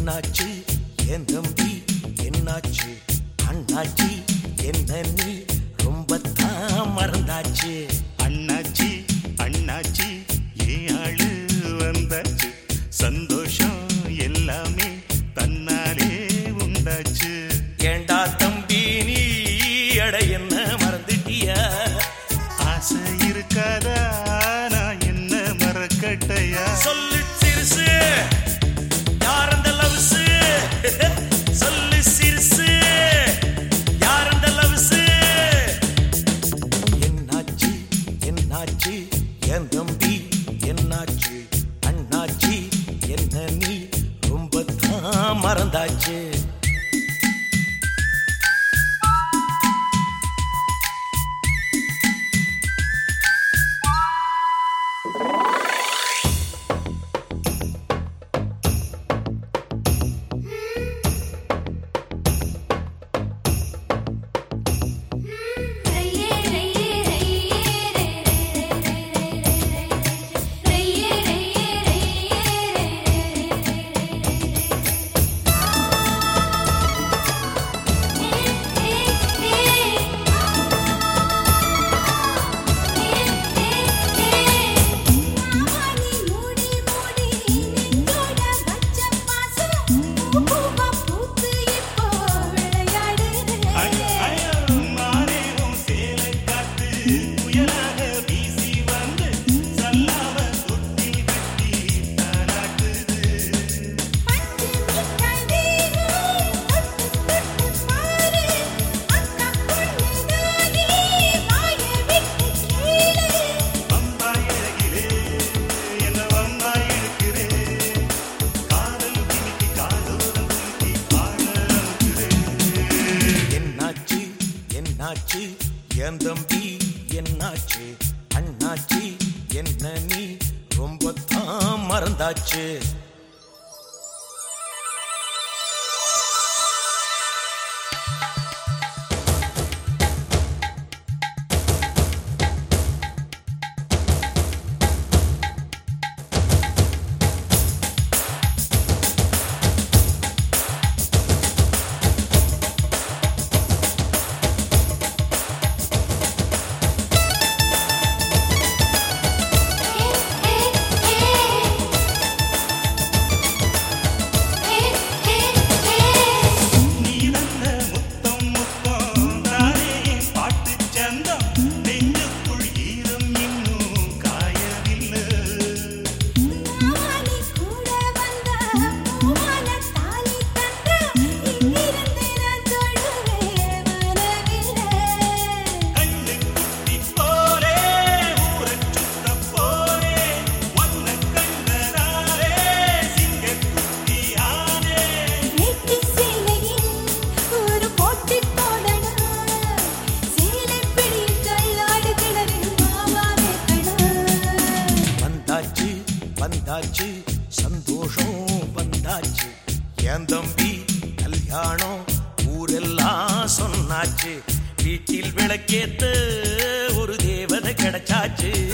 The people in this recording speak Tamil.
என்னாச்சு என் தம்பி என்னாச்சு அண்ணாச்சி என்ன நீ ரொம்ப தான் மறந்தாச்சு அண்ணாச்சி அண்ணாச்சி ஏ ஆளு வந்தாச்சு சந்தோஷம் எல்லாமே தன்னாலே உண்டாச்சு ஏண்டா தம்பி நீ அட என்ன மறந்துட்டியா ஆசை இருக்காதா நான் என்ன மறக்கட்டையா சொல்லு சிறுசு யார் அந்த லவ்ஸு சொல்லு சிறுசு யார் அந்த லவ்ஸு என்னாச்சு என்னாச்சு என் தம்பி என்னாச்சு அண்ணாச்சி என்ன நீ ரொம்ப தான் மறந்தாச்சு ரையே ரையே ரையே ரையே ரையே மாமானி மூடி மூடி நெஞ்சோட வச்ச பாசம் பூவா பூத்து இப்போ விளையாடுது மானே உன் சேலை காத்து புயலாக வீசி வந்து சல்லாவ தொட்டில் கட்டி தாலாட்டுது பட்டு மிட்டாய் வேணும் தொட்டு தொட்டு பாரு அக்கா பொண்ணுதானே வாய விட்டு கேளு அம்மா இழகிலே என்ன அம்மா இழுக்கிறே காதல் கிணிக்கு காதோரம் தூக்கி பாட என்னாச்சு என்னாச்சு என் தம்பி என்னாச்சு அண்ணாச்சி என்ன நீ ரொம்ப தான் மறந்தாச்சு நீ நல்ல முத்தம் முத்தம் தானே என் பாட்டுச் சந்தம் நெஞ்சுக்குள் ஈரம் இன்னும் காயவில்லை மாமானி கூட வந்தா பூவால தாலி தந்தா இங்கிருந்து நான் தொடுவேன் வரவில்லை கண்ணு குட்டி போலே ஊரச் சுத்தப் போலே ஒன்ன கண்டனாலே சிங்கக்குட்டி ஆனே வேட்டி சேலையில் ஒரு போட்டி போடணும் சேலை பிடியில் தள்ளாடு கிணறு மாமாவே கணா வந்தாச்சு வந்தாச்சு சந்தோஷம் வந்தாச்சு என் தம்பி கல்யாணம் ஊரெல்லாம் சொன்னாச்சு வீட்டில் விளக்கேத்த ஒரு தேவதை கிடைச்சாச்சு